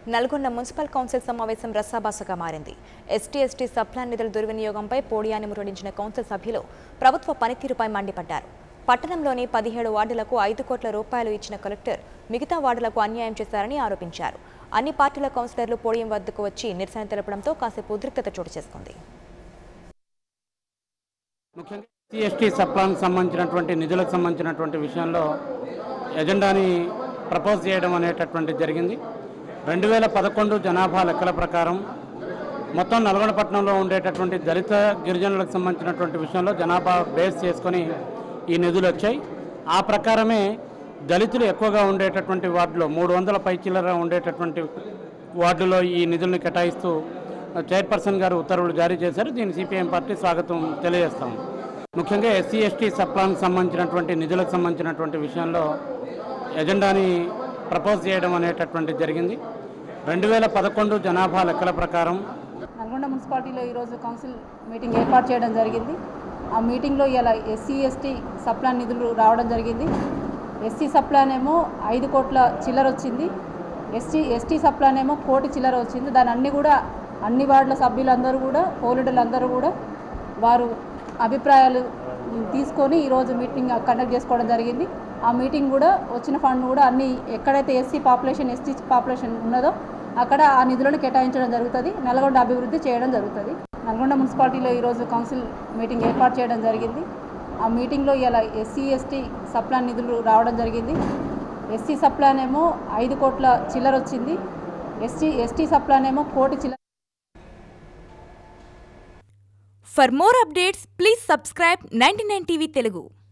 Nalgonda municipal council సమావేశం రసాబాసగా మారింది ST ST sub plan నిధుల దుర్వినియోగంపై పోడియాన్ని మురడించిన కౌన్సిల్ సభ్యులు ప్రభుత్వ పనితీరుపై మండిపడ్డారు పట్టణంలోని పదిహేడు వార్డులకు ఐదు కోట్ల రూపాయలు ఇచ్చిన కలెక్టర్ మిగతా వార్డులకు అన్యాయం చేశారని ఆరోపించారు అన్ని పార్టీల కౌన్సిలర్లు పోడియం వద్దకు వచ్చి నిరసన తెలపడంతో కాసేపు ఉద్రిక్తత చోటు చేసుకుంది ముఖ్యంగా ఎస్టీ సప్లాన్కి సంబంధించినటువంటి నిధులకు సంబంధించినటువంటి విషయంలో ఎజెండాని ప్రపోజ్ చేయడం అనేటటువంటి జరిగింది రెండు వేల పదకొండు జనాభా లెక్కల ప్రకారం మొత్తం నల్గొండ పట్టణంలో ఉండేటటువంటి దళిత గిరిజనులకు సంబంధించినటువంటి విషయంలో జనాభా బేస్ చేసుకొని ఈ నిధులు వచ్చాయి ఆ ప్రకారమే దళితులు ఎక్కువగా ఉండేటటువంటి వార్డులో మూడు వందల పైచిల్లర ఉండేటటువంటి వార్డులో ఈ నిధుల్ని కేటాయిస్తూ చైర్పర్సన్ గారు ఉత్తర్వులు జారీ చేశారు దీన్ని సిపిఎం పార్టీ స్వాగతం తెలియజేస్తాం ముఖ్యంగా ఎస్సీ ఎస్టీ సప్లాన్కి సంబంధించినటువంటి నిధులకు సంబంధించినటువంటి విషయంలో ఎజెండాని ప్రపోజ్ చేయడం అనేటటువంటి జరిగింది రెండు వేల పదకొండు జనాభా లెక్కల ప్రకారం నల్గొండ మున్సిపాలిటీలో ఈరోజు కౌన్సిల్ మీటింగ్ ఏర్పాటు చేయడం జరిగింది ఆ మీటింగ్లో ఇలా ఎస్సీ ఎస్టీ సప్లాన్ నిధులు రావడం జరిగింది ఎస్సీ సప్లాన్ ఏమో ఐదు కోట్ల చిల్లర వచ్చింది ఎస్టీ ఎస్టీ సప్లాన్ ఏమో కోటి చిల్లర వచ్చింది దాని అన్ని కూడా అన్ని వార్డుల సభ్యులందరూ కూడా పోలీసులందరూ కూడా వారు అభిప్రాయాలు తీసుకొని ఈరోజు మీటింగ్ కండక్ట్ చేసుకోవడం జరిగింది ఆ మీటింగ్ కూడా వచ్చిన ఫండ్ కూడా అన్ని ఎక్కడైతే ఎస్సీ పాపులేషన్ ఎస్టీ పాపులేషన్ ఉన్నదో అక్కడ ఆ నిధులను కేటాయించడం జరుగుతుంది నల్గొండ అభివృద్ధి చేయడం జరుగుతుంది నల్గొండ మున్సిపాలిటీలో ఈరోజు కౌన్సిల్ మీటింగ్ ఏర్పాటు చేయడం జరిగింది ఆ మీటింగ్లో ఇలా ఎస్సీ ఎస్టీ సప్లాన్ నిధులు రావడం జరిగింది ఎస్సీ సప్లాన్ ఏమో ఐదు కోట్ల చిల్లర వచ్చింది ఎస్టీ ఎస్టీ సప్లాన్ ఏమో కోటి చిల్లర for more updates please subscribe ninety nine TV Telugu